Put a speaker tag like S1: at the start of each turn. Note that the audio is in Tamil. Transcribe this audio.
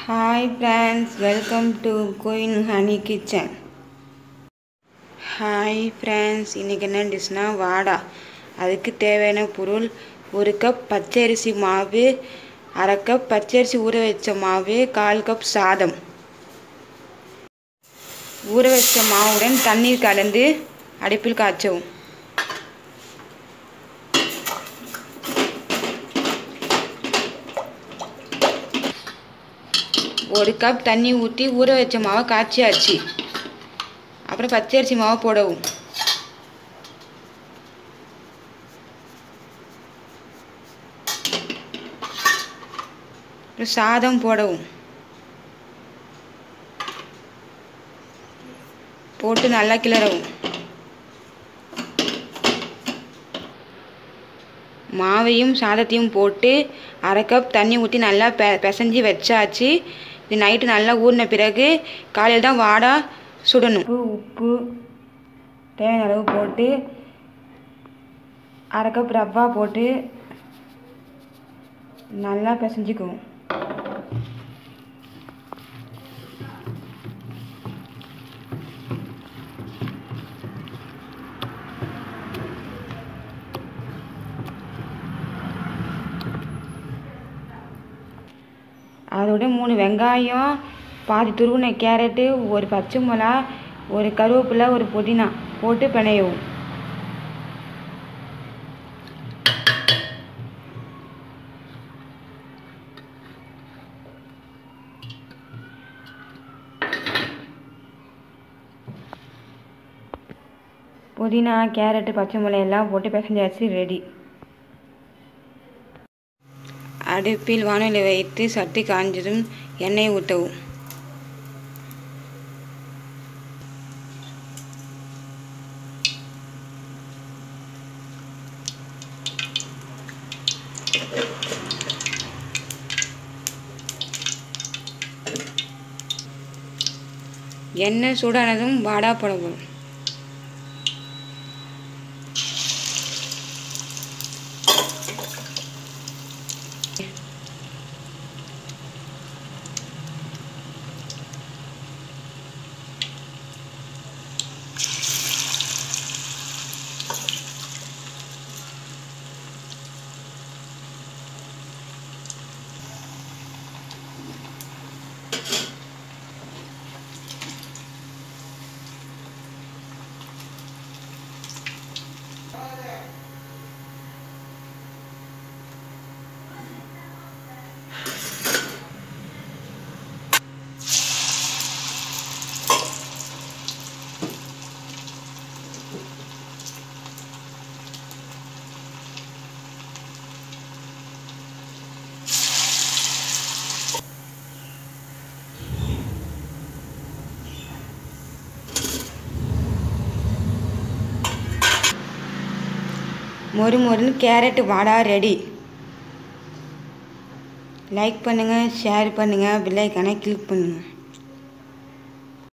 S1: hi friends welcome to queen honey kitchen hi friends இன்றைக்கி என்ன டிஷ்னால் வாடா அதுக்கு தேவையான பொருள் ஒரு கப் பச்சரிசி மாவு அரை கப் பச்சரிசி ஊற வச்ச மாவு கால் கப் சாதம் ஊற வச்ச மாவுடன் தண்ணீர் கலந்து அடுப்பில் காய்ச்சவும் ஒரு கப் தண்ணி ஊற்றி ஊற வச்ச மாவை காய்ச்சியாச்சு அப்புறம் பச்சரிசி மாவை போடவும் அப்புறம் சாதம் போடவும் போட்டு நல்லா கிளறவும் மாவையும் சாதத்தையும் போட்டு அரை கப் தண்ணி ஊற்றி நல்லா பெ பிசைஞ்சி வச்சாச்சு இது நைட்டு நல்லா ஊறின பிறகு காலையில் தான் வாடா சுடணும் உப்பு உப்பு தேவையான அளவு போட்டு அரை கப் ரவா போட்டு நல்லா பிசைஞ்சிக்குவோம் அதோட மூணு வெங்காயம் பாதி துருவின கேரட்டு ஒரு பச்சை மிளகா ஒரு கருவேப்பிலை ஒரு புதினா போட்டு பிணையவும் புதினா கேரட்டு பச்சை மிளகாய் எல்லாம் போட்டு பிசைஞ்சாச்சு ரெடி அடுப்பில் வானொலி வைத்து சட்டி காஞ்சதும் எண்ணெய் ஊற்றவும் எண்ணெய் சூடானதும் வாடா போடவும் மொறு மொறுன்னு கேரட் வாடா ரெடி லைக் பண்ணுங்கள் ஷேர் பண்ணுங்கள் பெல்லைக்கானை கிளிக் பண்ணுங்கள்